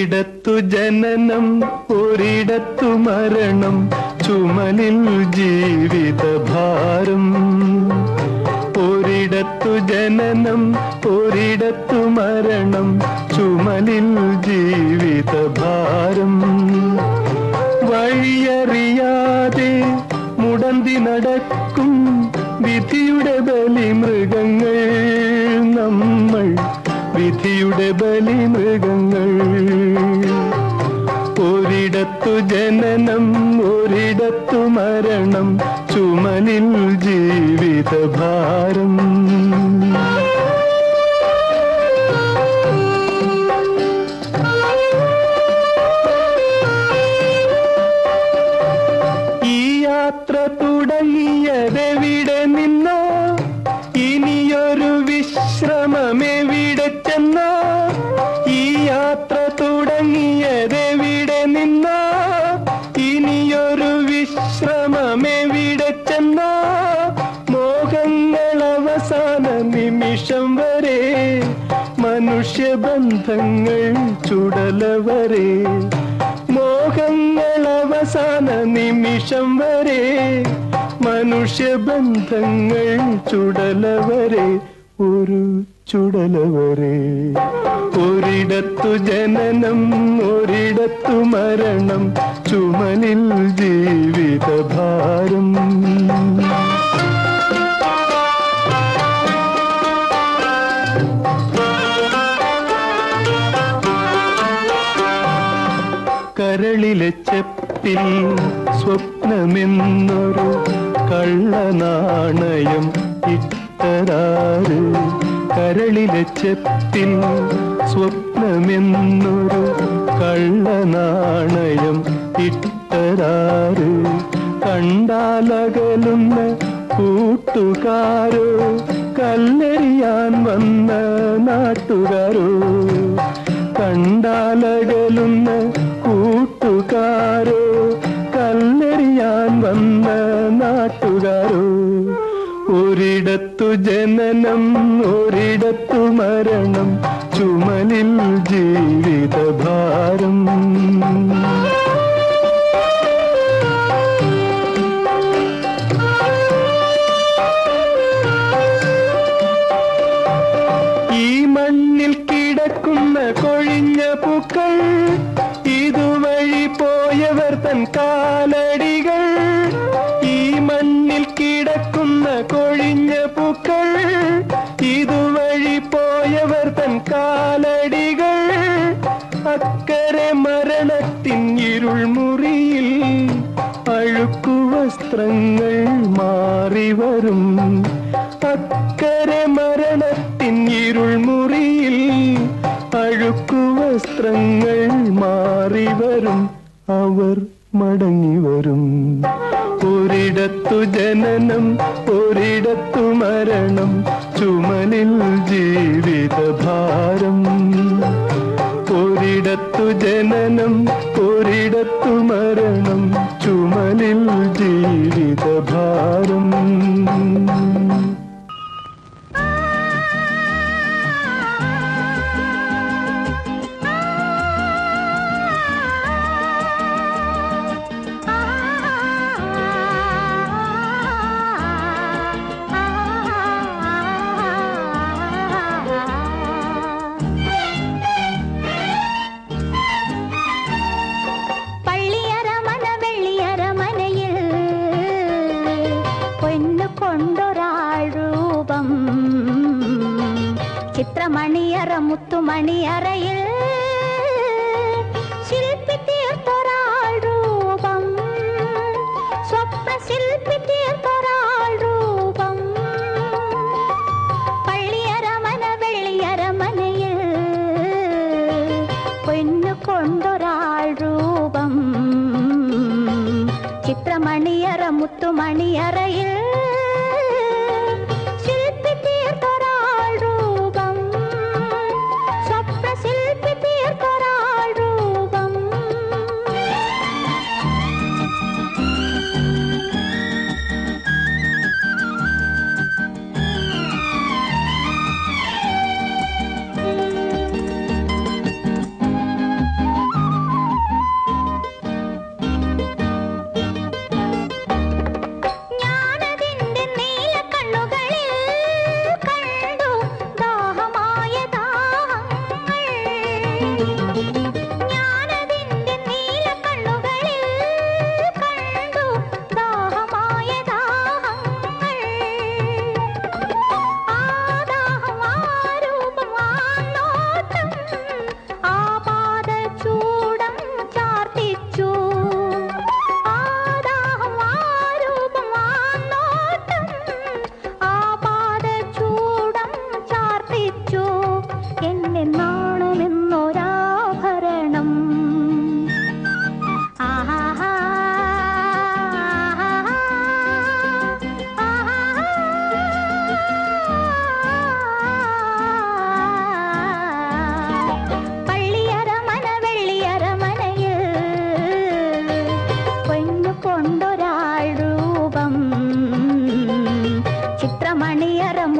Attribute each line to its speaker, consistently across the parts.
Speaker 1: ഒരിടത്തു ജനനം ഒരിടത്തു മരണം ചുമലിൽ ജീവിതഭാരം ഒരിടത്തു ജനനം ഒരിടത്തു മരണം ചുമലിൽ ജീവിതഭാരം വഴിയറിയാതെ മുടന്തി നടക്കും വിധിയുടെ ബലി മൃഗങ്ങൾ നമ്മൾ വിധിയുടെ ബലി മൃഗങ്ങൾ ഒരിടത്തു ജനനം ഒരിടത്തു മരണം ചുമലിൽ ജീവിതഭാരം ഈ യാത്ര തുടങ്ങിയതെവിടെ നിന്നോ ഇനിയൊരു വിശ്രമമെവിടെ ചെന്നോ ഈ യാത്ര തുടങ്ങിയതെവിടെ നിന്നോ ഇനിയൊരു വിശ്രമമെവിടെ ചെന്നോ മോഹങ്ങൾ അവസാന നിമിഷം വരെ മനുഷ്യബന്ധങ്ങൾ ചുടലവരെ മോഹങ്ങൾ അവസാന നിമിഷം വരെ മനുഷ്യബന്ധങ്ങൾ ചുടലവരെ ഒരു ചുടലവരെ ഒരിടത്തു ജനനം ഒരിടത്തു മരണം ചുമലിൽ ജീവിതഭാരം കരളിലെ ചെപ്പിൽ സ്വപ്നമെന്നൊരു കള്ളനാണയം ഇട്ടതാറ് കരളിലെ ചെപ്പിൽ സ്വപ്നമെന്നൊരു കള്ളനാണയം ഇട്ടതാറ് കണ്ടാലകലുന്ന കൂട്ടുകാരോ കല്ലെറിയാൻ വന്ന നാട്ടുകാരോ കണ്ടാലകലുന്ന കൂട്ടുകാരോ കല്ലെറിയാൻ വന്ന നാട്ടുകാരോ ഒരിടത്തു ജനനം ഒരിടത്തു മരണം ചുമലിൽ ജീവിതഭാരം ഈ മണ്ണിൽ കിടക്കുന്ന കൊഴിഞ്ഞ പൂക്കൾ ഇതുവഴി പോയവർ തൻ കാലടികൾ ഈ മണ്ണിൽ കിടക്കുന്ന കൊഴിഞ്ഞ പൂക്കൾ ഇതുവഴി പോയവർ തൻ കാലടികൾ അക്കരെ മരണത്തിൻ ഇരുൾ മുറിയിൽ അഴുക്കു വസ്ത്രങ്ങൾ മാറി വരും അക്കരെ മരണത്തിൻ ഇരുൾ മുറിയിൽ അഴുക്കു വസ്ത്രങ്ങൾ മാറി വരും അവർ മടങ്ങി വരും ഒരിടത്തു ജനനം ഒരിടത്തു മരണം ചുമലിൽ ജീവിതഭാരം ഒരിടത്തു ജനനം ഒരിടത്തു മരണം ചുമലിൽ ജീവിതഭാരം
Speaker 2: പള്ളിയരമന വെള്ളിയരമനയിൽ പൊന്നു കൊണ്ടൊരാൾ രൂപം ചിത്രമണിയറ മുത്തുമണിയറയിൽ ശില്പി തീർത്തൊരാൾ രൂപം സ്വപ്ന ശില്പി തീർത്തൊരാൾ രൂപം പള്ളിയരമന വെള്ളിയരമനയിൽ പൊന്നു കൊണ്ടൊരാൾ രൂപം ചിത്രമണിയറ മുത്തുമണിയറയിൽ ശില്പി തീർത്തൊരാൾ രൂപം സ്വപ്ന ശില്പി തീർത്തൊരാൾ രൂപം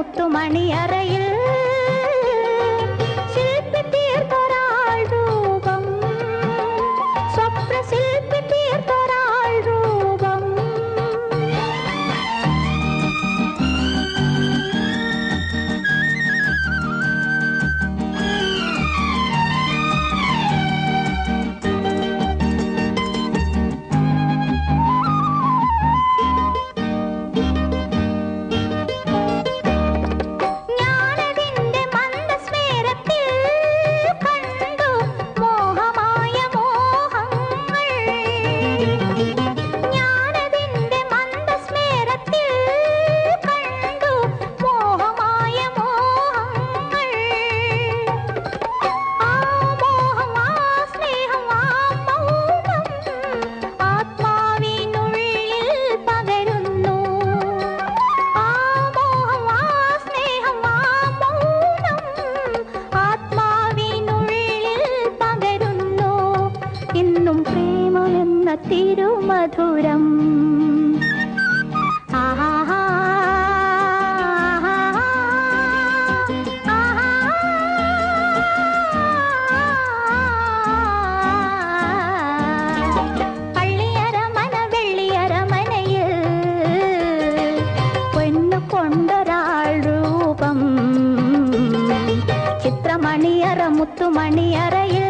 Speaker 2: മുത്തുമണിയറയിൽ ശില്പി തീർത്തൊരാൾ രൂപം സ്വപ്ന ശില്പി തീർത്തൊരാൾ രൂപം ഞാനതിന്റെ മന്ദസ്മേരത്തിൽ കണ്ടു മോഹമായ മോഹങ്ങൾ ഞാനതിന്റെ മന്ദസ്മേരത്തിൽ കണ്ടു മോഹമായ മോഹങ്ങൾ ആ മോഹം ആ സ്നേഹം ആ മൗനം ആത്മാവിനുള്ളിൽ പകരുന്നു ആ മോഹം ആ സ്നേഹം ആ മൗനം ആത്മാവിനുള്ളിൽ പകരുന്നു ഇന്നും പ്രേമമെന്ന തിരുമധുരം ആഹാ പള്ളിയരമന വെള്ളിയരമനയിൽ പൊന്നു കൊണ്ടൊരാൾ രൂപം ചിത്രമണിയറ മുത്തുമണിയറയിൽ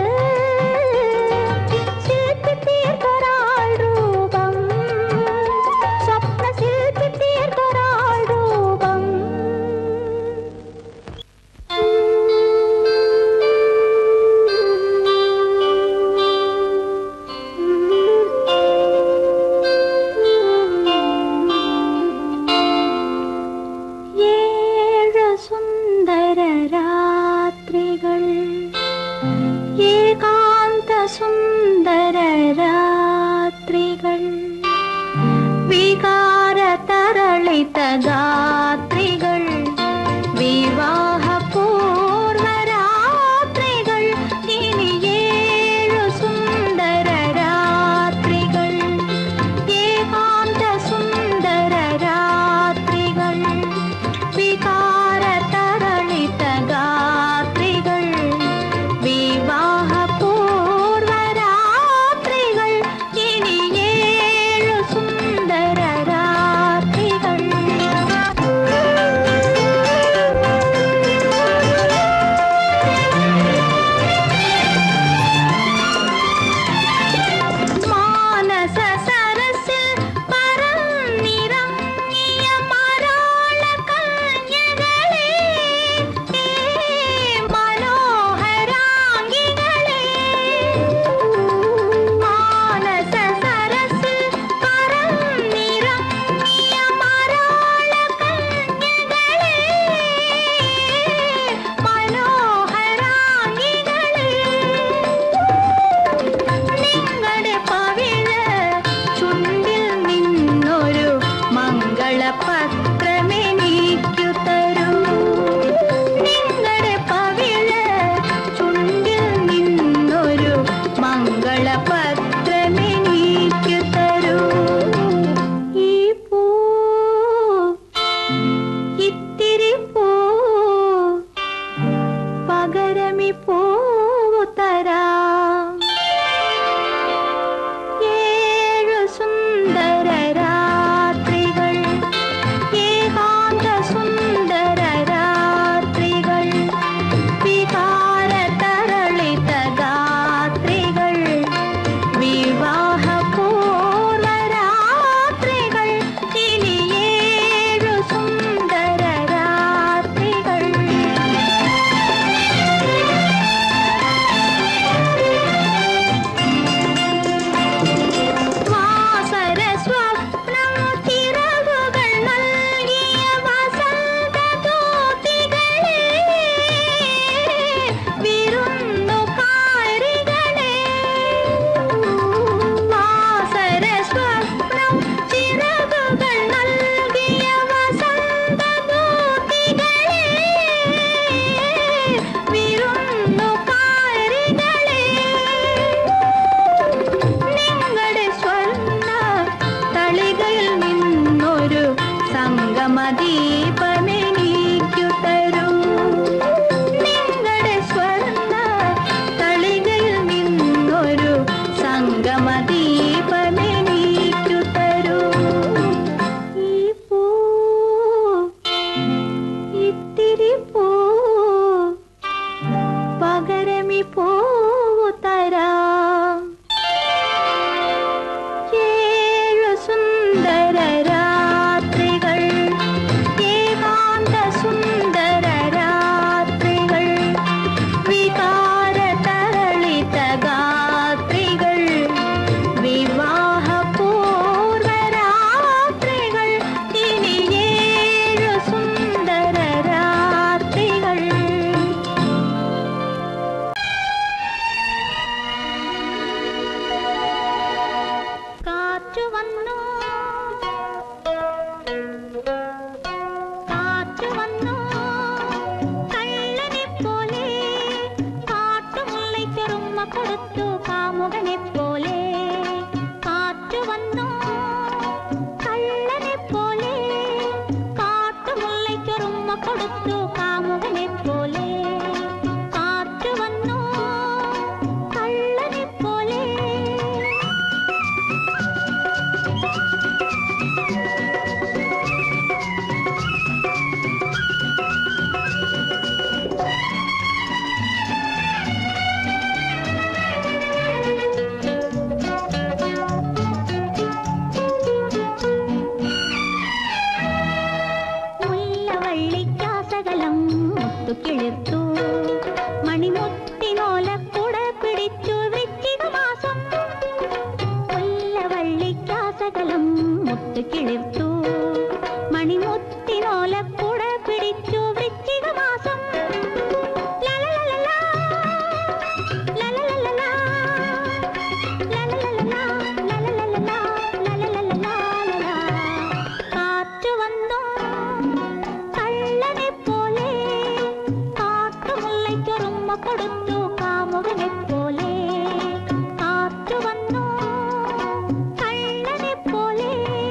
Speaker 2: ശില്പി തീർത്തൊരാൾ രൂപം സ്വപ്ന ശില്പി തീർത്തൊരാൾ രൂപം ഏഴ് സുന്ദര രാത്രികൾ ഏകാന്ത സുന്ദര രാത്രികൾ വികാര തരളിത ഗാത്രികൾ വിവാഹ പൂർവ രാത്രികൾ ഇനി ഏഴു സുന്ദര രാത്രികൾ ഏകാന്ത സുന്ദര രാത്രികൾ വികാര തരളിത ഗാത്രികൾ വിവാഹ പൂർവ രാത്രികൾ ഇനി ഏഴു സുന്ദര രാത്രികൾ മാനസ സരസിൽ പറന്നിറങ്ങിയ മരാള കന്യകളെ മനോഹരാംഗികളെ മാനസ സരസിൽ പറന്നിറങ്ങിയ മരാള കന്യകളെ മനോഹരാംഗികളെ നിങ്ങളുടെ പവിഴ ചുണ്ടിൽ നിന്നൊരു മംഗളപത്രമെനിക്കു തരൂ നിങ്ങളുടെ പവിഴ ചുണ്ടിൽ നിന്നൊരു മംഗളപത്രമെനിക്കു തരൂ ഈ പൂ ഇത്തിരി പൂ പകരമി പൂവു തരാം ഏഴു സുന്ദര രാത്രികൾ ഏകാന്ത സുന്ദര രാത്രികൾ വികാര തരളിത ഗാത്രികൾ വിവാഹ പൂർവ രാത്രികൾ ഇനി ഏഴു സുന്ദര രാത്രികൾ വാസര സ്വപ്നം ചിറകുകൾ നൽകിയ വസന്തദൂതികളെ വിരുന്നുകാരികളെ വാസര സ്വപ്നം ചിറകുകൾ നൽകിയ വസന്തദൂതികളെ വിരുന്നുകാരികളെ നിങ്ങളുടെ സ്വർണ്ണ തളികയിൽ നിന്നൊരു സംഗമദീപമെനിക്ക് കിളിർത്തു മണിമുത്തിനോലക്കുട പിടിച്ചു വൃശ്ചിക മാസം ലലലലലാ, ലലലലലാ, ലലലലലാ, ലലലലലാ, ലലലലലാലലാ. കാറ്റു വന്നു കള്ളനെ പോലെ കാട്ടുമുല്ലയ്ക്കൊരുമ്മ കൊടുത്തു കാമുകനെ പോലെ കാറ്റു വന്നു കള്ളനെ പോലെ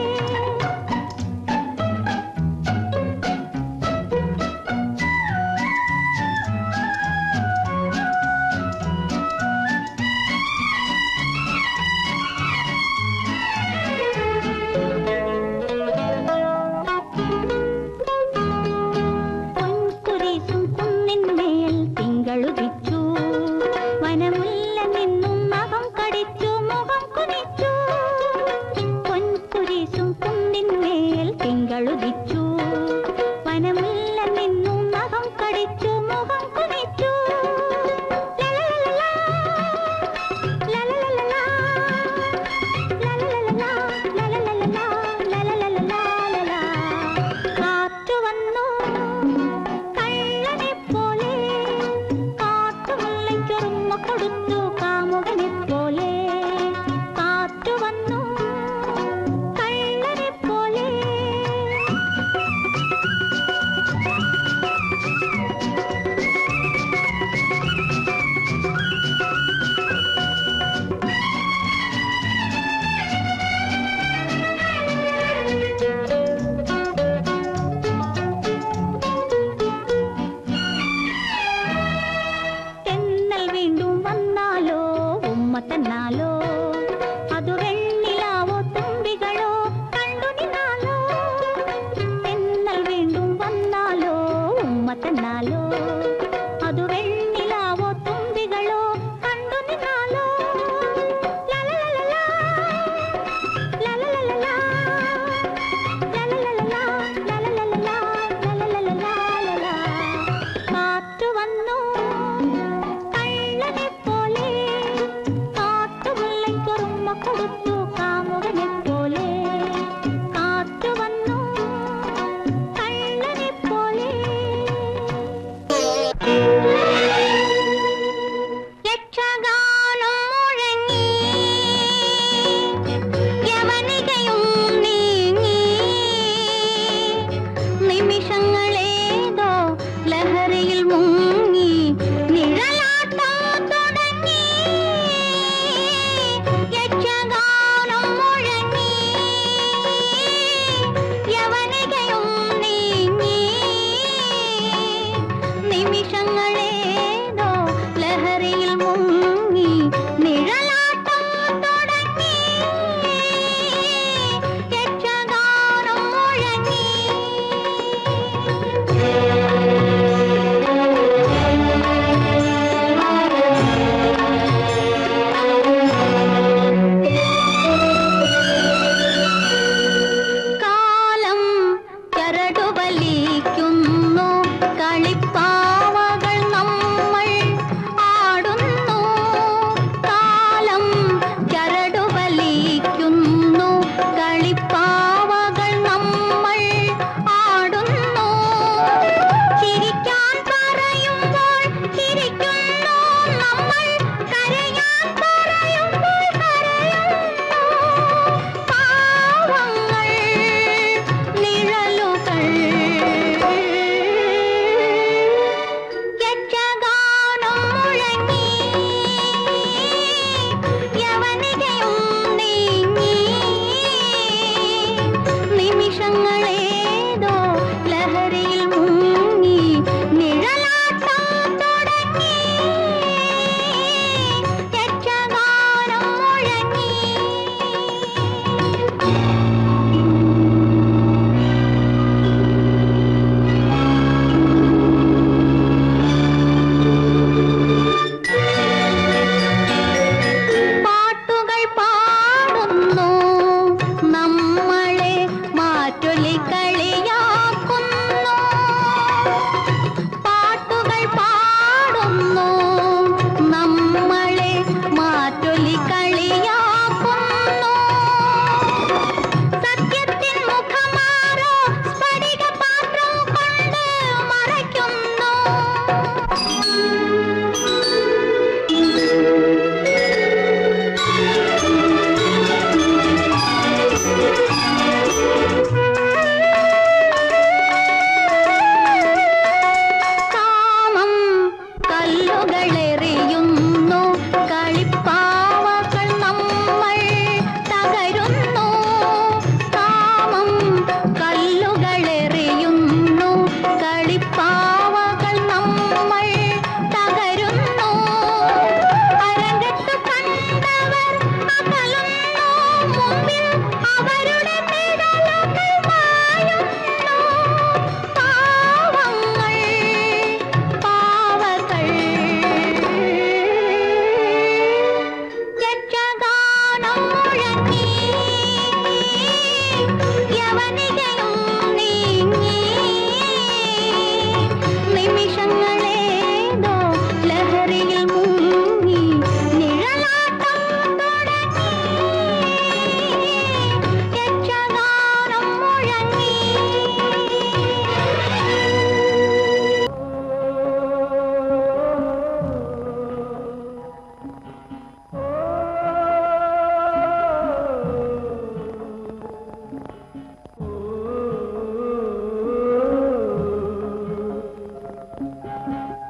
Speaker 2: പൊൻകുരിശും കുന്നിന്മേൽ തിങ്കളുദിച്ചു വനമുല്ല നിന്നും മകം കടിച്ചു മുഖം കുനിച്ചു പൊൻകുരിശും കുന്നിന്മേൽ തിങ്കളുദിച്ചു വനമുല്ല നിന്നും മകം കടിച്ചു മുഖം കുനിച്ചു ലലലലലാ, ലലലലലാ, ലലലലലാ, ലലലലലാ, ലലലലലാലലാ. കാറ്റു വന്നു കള്ളനെ പോലെ കാട്ടുമുല്ലയ്ക്കൊരുമ്മ കൊടുത്തു കാമുകനെ പോലെ കാറ്റു വന്നു കള്ളനെ പോലെ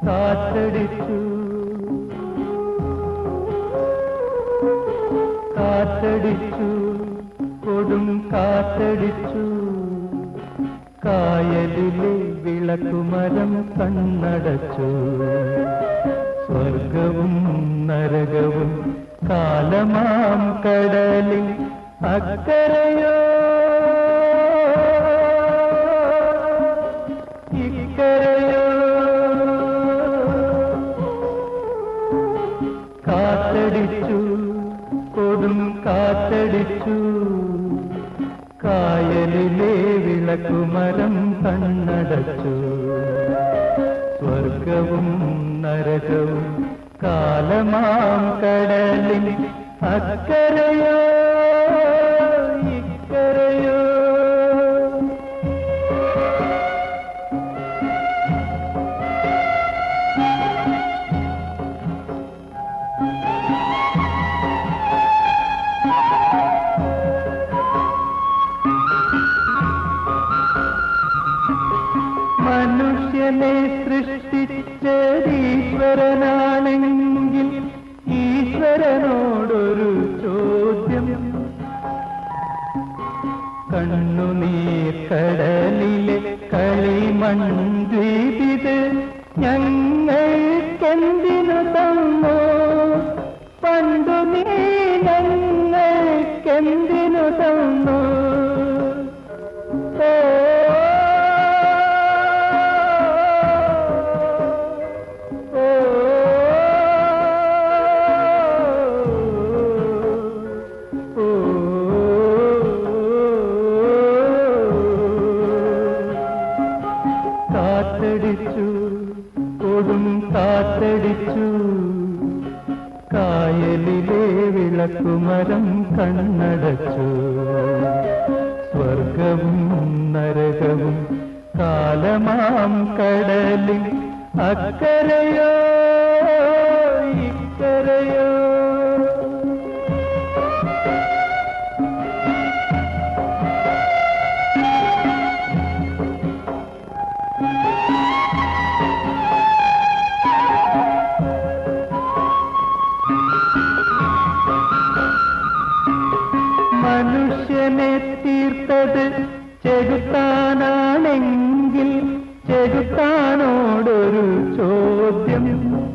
Speaker 1: കാറ്റടിച്ചു കാറ്റടിച്ചു കൊടും കാറ്റടിച്ചു കായലിലെ വിളക്കുമരം കണ്ണടച്ചു സ്വർഗവും നരകവും കാലമാം കടലിൽ അക്കരയോ ഇക്കരയോ കാറ്റടിച്ചു കൊടും കാറ്റടിച്ചു കായലിലെ വിളക്കുമരം കണ്ണടച്ചു സ്വർഗവും നരകവും കാലമാം കടലിൽ അക്കരയോ ഇക്കരയോ മനുഷ്യനെ സൃഷ്ടിച്ചതീശ്വരനാണെങ്കിൽ ഈശ്വരനോടൊരു ചോദ്യം കണ്ണുനീർ കടലിലെ കളിമൺദ്വീപിത് ഞങ്ങൾക്കെന്തിനു തന്നോ പണ്ടു നീ ഞങ്ങൾക്കെന്തിനു തന്നോ ഓ ഓ കാറ്റടിച്ചു കൊടും കാറ്റടിച്ചു കായലിലെ വിളക്കുമരം കണ്ണടച്ചു സ്വർഗവും നരകവും കാലമാം കടലിൽ അക്കരയോ ഇക്കരയോ മനുഷ്യനെ തീർത്തത് ചെകുത്താനാണെങ്കിൽ ചെകുത്താനോടൊരു ചോദ്യം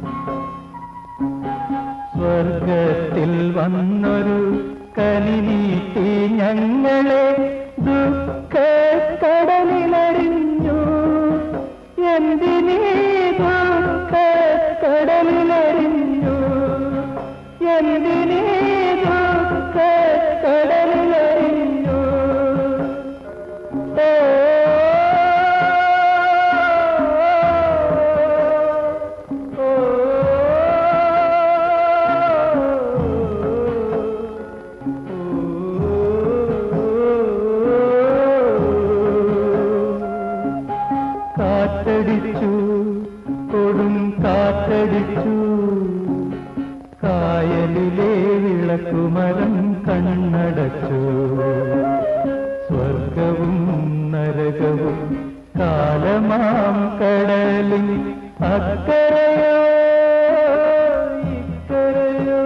Speaker 1: സ്വർഗത്തിൽ വന്നൊരു കനി നീട്ടി ഞങ്ങളെ ദുഃഖ കടലിലറിഞ്ഞു എന്തിനീ ദുഃഖ കടലിലറിഞ്ഞു എന്തിനീ ദുഃഖ കടലിലറിഞ്ഞു ഓ കാറ്റടിച്ചു കൊടും കാറ്റടിച്ചു കായലിലെ വിളക്കുമരം കണ്ണടച്ചു സ്വർഗവും നരകവും കാലമാം കടലിൽ അക്കരയോ ഇക്കരയോ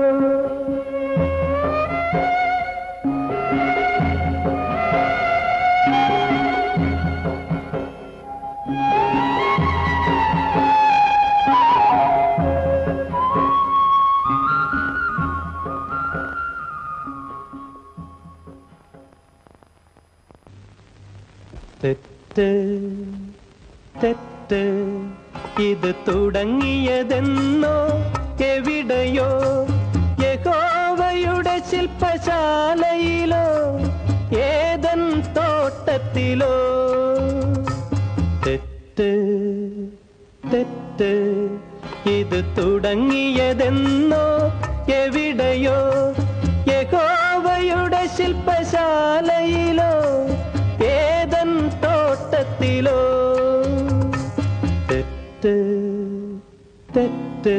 Speaker 1: തെറ്റ് തെറ്റ് ഇത് തുടങ്ങിയതെന്നോ എവിടെയോ യഹോവയുടെ ശില്പശാലയിലോ ഏതൻ തോട്ടത്തിലോ തെറ്റ് തെറ്റ് ഇത് തുടങ്ങിയതെന്നോ എവിടെയോ യഹോവയുടെ ശില്പശാലയിലോ ഏതൻ തോട്ടത്തിലോ തെറ്റ് തെറ്റ്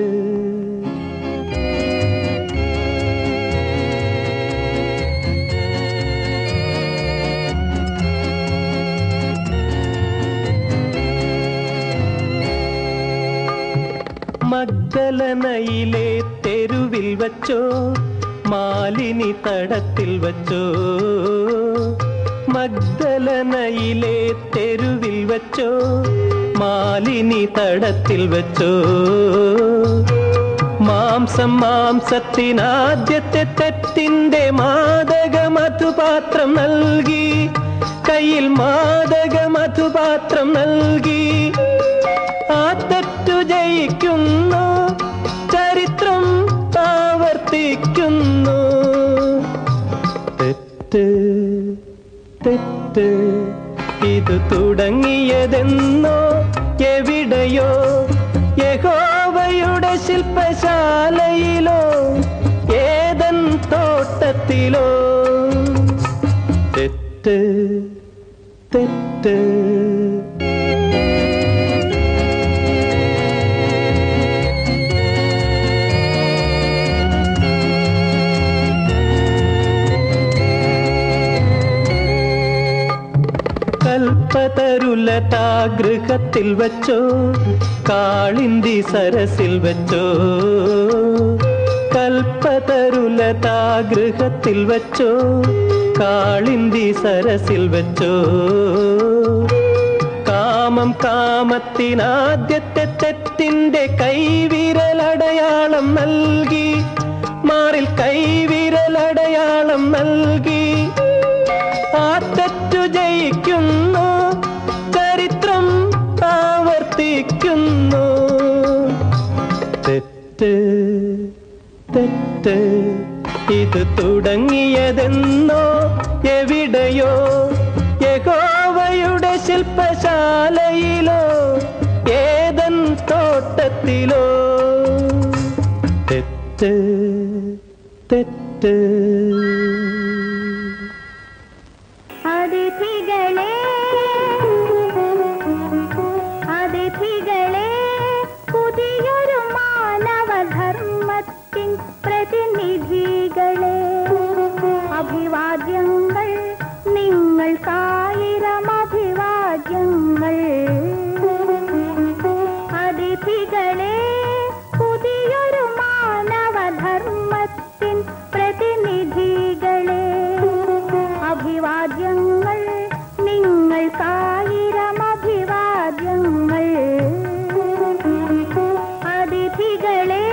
Speaker 1: മഗ്ദലനയിലെ തെരുവിൽ വച്ചോ മാലിനി തടത്തിൽ വച്ചോ മഗ്ദലനയിലെ തെരുവിൽ വച്ചോ മാലിനി തടത്തിൽ വച്ചോ മാംസം മാംസത്തിനാദ്യത്തെ തെറ്റിന്റെ മാദക മധുപാത്രം നൽകി കയ്യിൽ മാദക മധുപാത്രം നൽകി ആ തെറ്റു ജയിക്കുന്നു ചരിത്രം ആവർത്തിക്കുന്നു തെറ്റ് തെറ്റ് ഇത് തുടങ്ങിയതെന്നോ എവിടെയോ യഹോവയുടെ ശില്പശാലയിലോ ഏതൻ തോട്ടത്തിലോ തെറ്റ് തെറ്റ് കൽപ്പതരുലതാ ഗൃഹത്തിൽ വച്ചോ കാളിന്തി സരസിൽ വച്ചോ കൽപ്പതരുലതാ ഗൃഹത്തിൽ വച്ചോ കാളിന്തി സരസിൽ വച്ചോ കാമം കാമത്തിനാദ്യത്തെ തെറ്റിന്റെ കൈവിരലടയാളം നൽകി മാറിൽ കൈവിരലടയാളം നൽകി ആ തെറ്റു ജയിക്കുന്നു ചരിത്രം ആവർത്തിക്കുന്നു തെറ്റ് തെറ്റ് ഇത് തുടങ്ങിയതെന്നോ എവിടെയോ യഹോവയുടെ ശില്പശാലയിലോ ഏതൻ തോട്ടത്തിലോ തെറ്റ് തെറ്റ്
Speaker 2: അതിഥികളെ അതിഥികളെ പുതിയൊരു മാനവധർമ്മത്തിൻ പ്രതിനിധികളെ അഭിവാദ്യങ്ങൾ നിങ്ങൾക്കായിരം അഭിവാദ്യങ്ങൾ അതിഥികളെ പുതിയൊരു മാനവധർമ്മത്തിൻ പ്രതിനിധികളെ അഭിവാദ്യങ്ങൾ നിങ്ങൾക്കായിരം അഭിവാദ്യങ്ങൾ അതിഥികളെ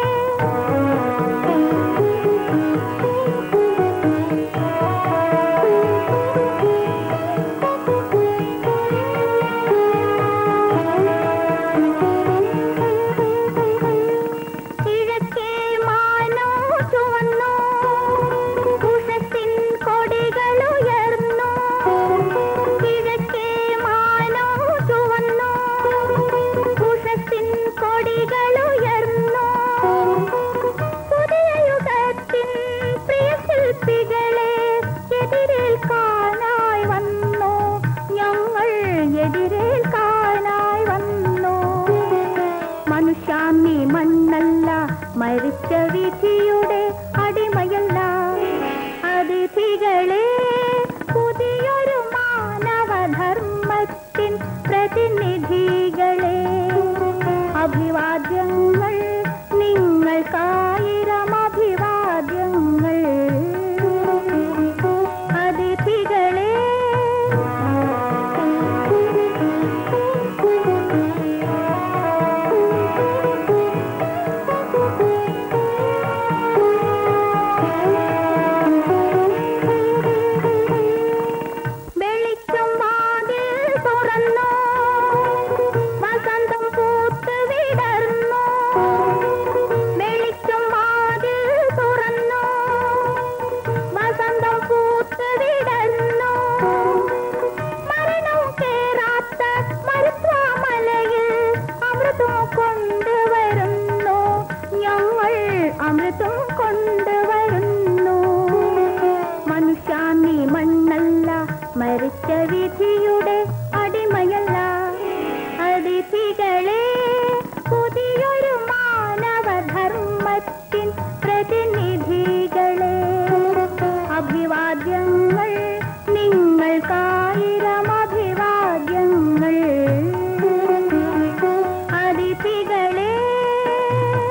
Speaker 2: കിഴക്കേ മാനോ ചുവന്നു ഉഷസ്സിൻ കൊടികളുയർന്നു കിഴക്കേ മാനോ ചുവന്നു ഉഷസ്സിൻ കൊടികളുയർന്നു പുതിയ യുഗത്തിൻ പ്രിയ ശില്പികളെ എതിരേൽക്കാനായി വന്നു ഞങ്ങൾ എതിരേൽക്കാനായി വന്നു മനുഷ്യാന്നി മണ്ണല്ല മരിച്ച വിധിയുടെ അടിമയല്ല അതിഥികളെ പുതിയൊരു മാനവധർമ്മത്തിൻ പ്രതിനിധികളെ അഭിവാദ്യങ്ങൾ നിങ്ങൾക്കായിരം അഭിവാദ്യങ്ങൾ അതിഥികളെ വെളിച്ചം വാതിൽ തുറന്നു വസന്തം പൂത്ത് വിടർന്നു വെളിച്ചം വാതിൽ തുറന്നു വസന്തം പൂത്ത് വിടർന്നു മരണം കേറാത്ത മരുത്വാമലയിൽ അമൃതം കൊണ്ടുവരുന്നു ഞങ്ങൾ അമൃതം കൊണ്ടുവരുന്നു മനുഷ്യാന്നി മണ്ണല്ല മരിച്ച വിധിയുടെ അടിമയല്ല അതിഥികളെ പുതിയൊരു മാനവധർമ്മത്തിൻ പ്രതിനിധികളെ അഭിവാദ്യങ്ങൾ നിങ്ങൾക്കായിരം അഭിവാദ്യങ്ങൾ അതിഥികളെ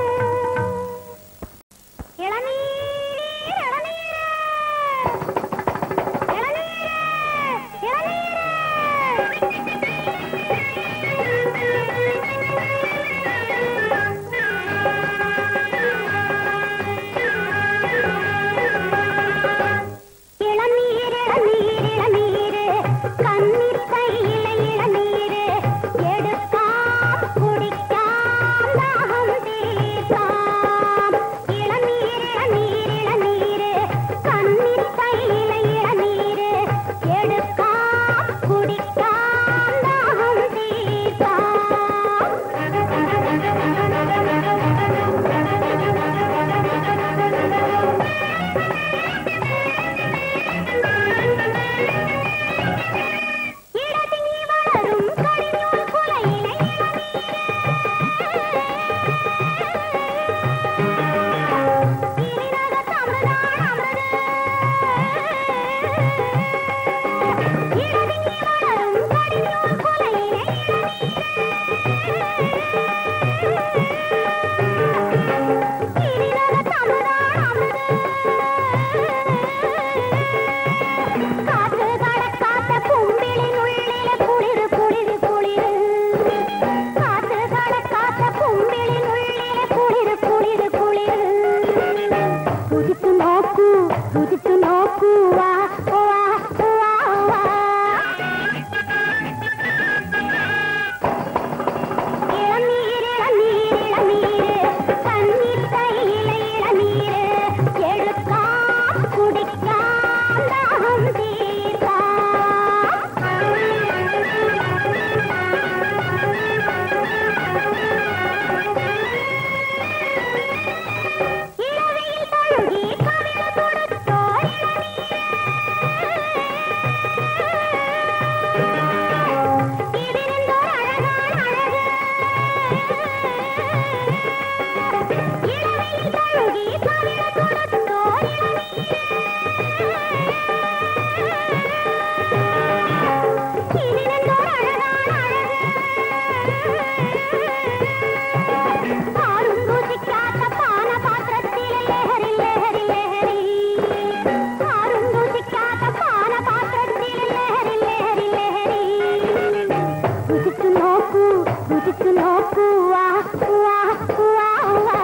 Speaker 2: രുചിച്ചു നോക്കൂ വാ വാ വാ വാ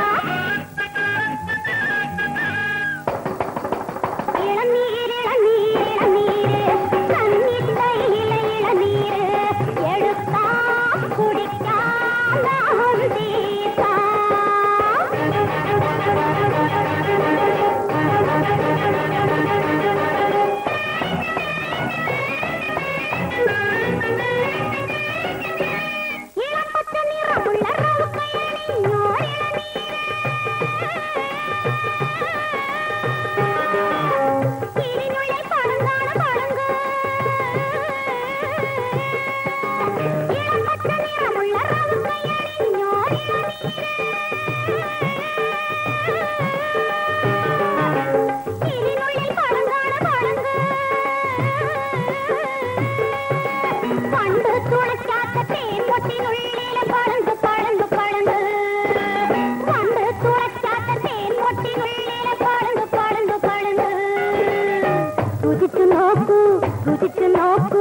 Speaker 2: ഇളനീര് ഇളനീര് ഇളനീര് കന്നിത്തൈല ഇളനീര് എടുക്കാം കുടിക്കാം ദാഹം തീർക്കാം ഇളപ്പച്ച നിറമുള്ള റൗക്കയണിഞ്ഞോ കിളിനുള്ളിൽ പളുങ്കാണ് പളുങ്ക്. ഇളപ്പച്ച നിറമുള്ള റൗക്കയണിഞ്ഞോ കിളിനുള്ളിൽ പളുങ്കാണ് പളുങ്ക്. പണ്ട് തുളയ്ക്കാത്ത തേൻമൊട്ടിനുള്ളിലെ പളുങ്ക് പളുങ്ക് പളുങ്ക് പണ്ട് തുളയ്ക്കാത്ത തേൻമൊട്ടിനുള്ളിലെ പളുങ്ക് പളുങ്ക് പളുങ്ക് രുചിച്ചു നോക്കൂ രുചിച്ചു നോക്കൂ